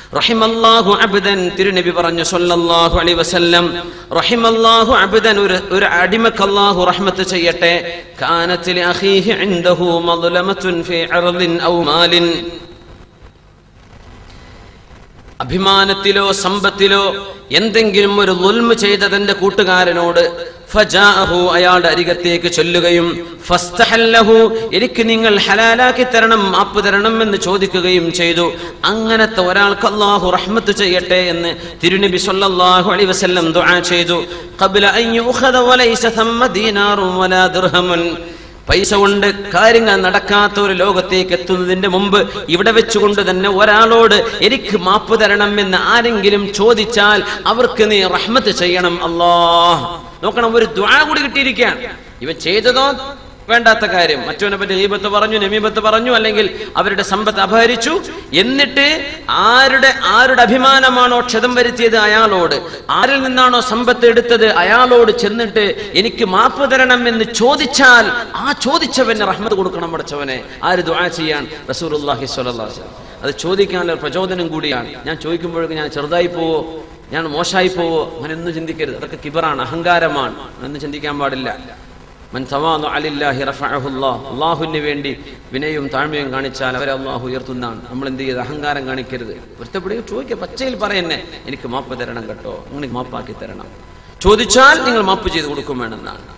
റഹിമല്ലാഹു അബ്ദൻ തിരുനബി പറഞ്ഞു സല്ലല്ലാഹു അലൈഹി വസല്ലം റഹിമല്ലാഹു അബ്ദൻ ഒരു ഒരു അടിമക്ക് അല്ലാഹു റഹ്മത്ത് ചെയ്യട്ടെ കാനത്ത് ലി അഖീഹി ഇൻദഹു മദ്ലമത്തുൻ ഫീ അർളിൻ ഔ മാലിൻ അഭിമാനത്തിലോ സമ്പത്തിലോ എന്തെങ്കിലും ഒരു ലുൽമ് ചെയ്ത തന്റെ കൂട്ടുകാരനോട് ഫജാഅഹു അയാളുടെ അരികത്തേക്ക് ചൊല്ലുകയും ഫസ്തഹല്ലഹു എനിക്ക് നിങ്ങൾ ഹലാലാക്കി തരണം മാപ്പ് തരണം എന്ന് ചോദിക്കുകയും ചെയ്തു അങ്ങനത്തെ ഒരാൾക്ക് അല്ലാഹു റഹ്മത്ത് ചെയ്യട്ടെ എന്ന് തിരുനബി സല്ലല്ലാഹു അലൈഹി വസല്ലം ദുആ ചെയ്തു ഖബ്ല അൻ യുഖദ വലൈസ തമ്മ ദീനാറും വലാ ദിർഹമുൻ പൈസ കൊണ്ട് കാര്യങ്ങൾ നടക്കാത്ത ഒരു ലോകത്തേക്ക് എത്തുന്നതിന്റെ മുമ്പ് ഇവിടെ വെച്ചുകൊണ്ട് തന്നെ ഒരാളോട് എനിക്ക് മാപ്പ് തരണം എന്ന് ആരെങ്കിലും ചോദിച്ചാൽ അവർക്ക് നീ റഹ്മത്ത് ചെയ്യണം അല്ലാ നോക്കണം ഒരു ദ്വാ കൂടി കിട്ടിയിരിക്കുകയാണ് ഇവൻ ചെയ്തതോ വേണ്ടാത്ത കാര്യം മറ്റവനെ പറ്റി ഈബത്ത് പറഞ്ഞു നമീബത്ത് പറഞ്ഞു അല്ലെങ്കിൽ അവരുടെ സമ്പത്ത് അപഹരിച്ചു എന്നിട്ട് ആരുടെ ആരുടെ അഭിമാനമാണോ ക്ഷതം വരുത്തിയത് അയാളോട് ആരിൽ നിന്നാണോ സമ്പത്ത് എടുത്തത് അയാളോട് ചെന്നിട്ട് എനിക്ക് മാപ്പ് തരണം എന്ന് ചോദിച്ചാൽ ആ ചോദിച്ചവന് റഹ്മത്ത് കൊടുക്കണം പഠിച്ചവനെ ആര് ദുആ ചെയ്യാൻ റസൂലുള്ളാഹി സ്വല്ലല്ലാഹു അലൈഹി വസല്ലം അത് ചോദിക്കാനുള്ള ഒരു പ്രചോദനം കൂടിയാണ് ഞാൻ ചോദിക്കുമ്പോഴേക്കും ഞാൻ ചെറുതായി പോവോ ഞാൻ മോശമായി പോവോ അങ്ങനെ ഒന്നും ചിന്തിക്കരുത് അതൊക്കെ കിബറാണ് അഹങ്കാരമാണ് ഒന്നും ചിന്തിക്കാൻ പാടില്ല മൻ തവാദു അലില്ലാഹി റഫഅഹു അല്ലാഹ് അല്ലാഹുവിന് വേണ്ടി വിനയവും താഴ്മയും കാണിച്ചാൽ അവരെ അള്ളാഹു ഉയർത്തുന്നതാണ് നമ്മൾ എന്ത് ചെയ്ത് അഹങ്കാരം കാണിക്കരുത് ഒരുത്തപ്പെടുകയും ചോദിക്കുക പച്ചയിൽ പറയുന്നേ എനിക്ക് മാപ്പ് തരണം കേട്ടോ നിങ്ങൾ മാപ്പാക്കി തരണം ചോദിച്ചാൽ നിങ്ങൾ മാപ്പ് ചെയ്ത് കൊടുക്കും വേണമെന്നാണ്